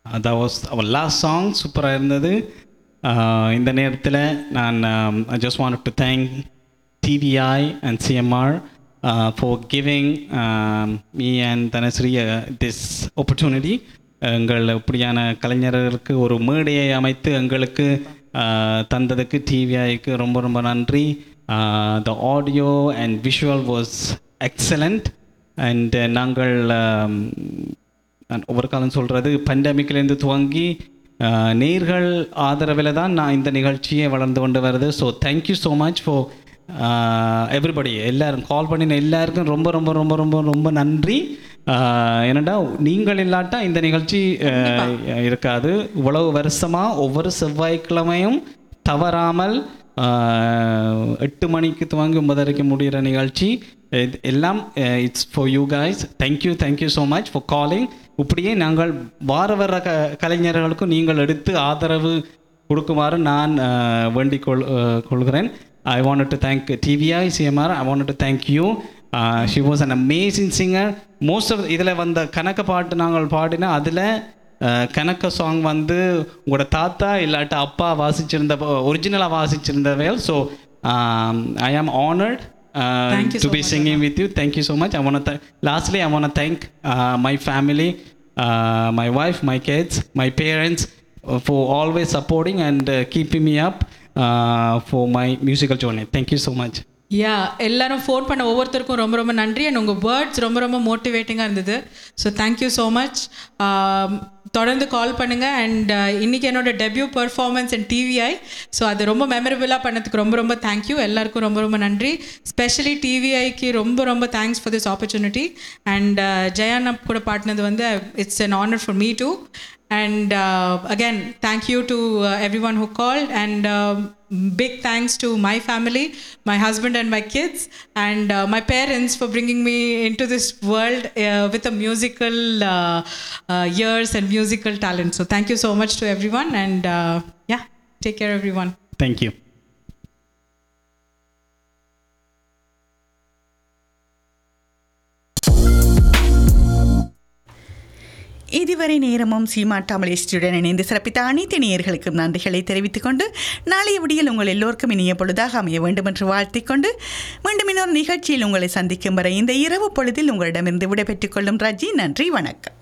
that was our last song சூப்பராக இருந்தது Uh, இந்த நேரத்தில் நான் I just want to thank TVI and CMR uh, for giving um, me and Dhanasri uh, this opportunity. எங்கள் இப்படியான கலைஞர்களுக்கு ஒரு மேடையை அமைத்து எங்களுக்கு uh, தந்ததுக்கு டிவிஐக்கு ரொம்ப ரொம்ப நன்றி the audio and visual was excellent and நாங்கள் um, நான் ஒவ்வொரு காலம் சொல்கிறது பண்டமிக்லேருந்து துவங்கி அஹ், நேர்கள் ஆதரவில் தான் நான் இந்த நிகழ்ச்சியை வளர்ந்து கொண்டு வருது so thank you so much for everybody எல்லாரும் கால் பண்ணின எல்லாருக்கும் ரொம்ப ரொம்ப ரொம்ப ரொம்ப ரொம்ப நன்றி அஹ், ஏனண்டா நீங்கள் இல்லாட்டா இந்த நிகழ்ச்சி அஹ், இருக்காது இவ்வளவு வருஷமாக ஒவ்வொரு செவ்வாய்க்கிழமையும் தவறாமல் ஆஹ், எட்டு மணிக்கு துவங்கி ஒன்பதரைக்கு முடிகிற நிகழ்ச்சி இது எல்லாம் it's for you guys thank you thank you so much for calling இப்படியே நாங்கள் வார வர க கலைஞர்களுக்கும் நீங்கள் எடுத்து ஆதரவு கொடுக்குமாறு நான் ஆஹ், வேண்டிக் கொள் ஆஹ், கொள்கிறேன் I want to thank TVI CMR I want to thank you she was an amazing singer most of இதில் வந்த கணக்கு பாட்டு நாங்கள் பாடினா அதில் அஹ் கணக்க சாங் வந்து உங்களோட தாத்தா இல்லாட்ட அப்பா வாசிச்சிருந்த ஒரிஜினலாக வாசிச்சிருந்தவையல் so I am honoured Thank you to so be much, singing with you thank you so much I want lastly I want thank my family my wife my kids my parents for always supporting and keeping me up for my musical journey thank you so much yeah எல்லாரும் phone பண்ண ஒவ்வொருத்தருக்கும் ரொம்ப ரொம்ப நன்றி and உங்கள் words ரொம்ப ரொம்ப மோட்டிவேட்டிங்காக இருந்தது ஸோ தேங்க்யூ ஸோ மச் தொடர்ந்து கால் பண்ணுங்கள் அண்ட் இன்றைக்கி என்னோட debut performance and TVI so அது ரொம்ப மெமரபுளாக பண்ணதுக்கு ரொம்ப ரொம்ப தேங்க்யூ எல்லாருக்கும் ரொம்ப ரொம்ப நன்றி ஸ்பெஷலி டிவிஐக்கு ரொம்ப ரொம்ப thanks for this opportunity and ஜெயானப் கூட பாடினது வந்து it's an honor for me too and uh, again thank you to uh, everyone who called and um, big thanks to my family my husband and my kids and uh, my parents for bringing me into this world uh, with a musical uh, uh, years and musical talent so thank you so much to everyone and uh, yeah take care everyone thank you இதுவரை நேரமும் சீமா தமிழிஸ்டுடன் இணைந்து சிறப்பித்த அனைத்து நேயர்களுக்கும் நன்றிகளை தெரிவித்துக் கொண்டு நாளைய விடியல் உங்கள் எல்லோருக்கும் இனிய பொழுதாக அமைய வேண்டும் என்று வாழ்த்திக் கொண்டு மீண்டும் இன்னொரு நிகழ்ச்சியில் உங்களை சந்திக்கும் வரை இந்த இரவு பொழுதில் உங்களிடமிருந்து விடைபெற்றுக் கொள்ளும் ரஜி நன்றி வணக்கம்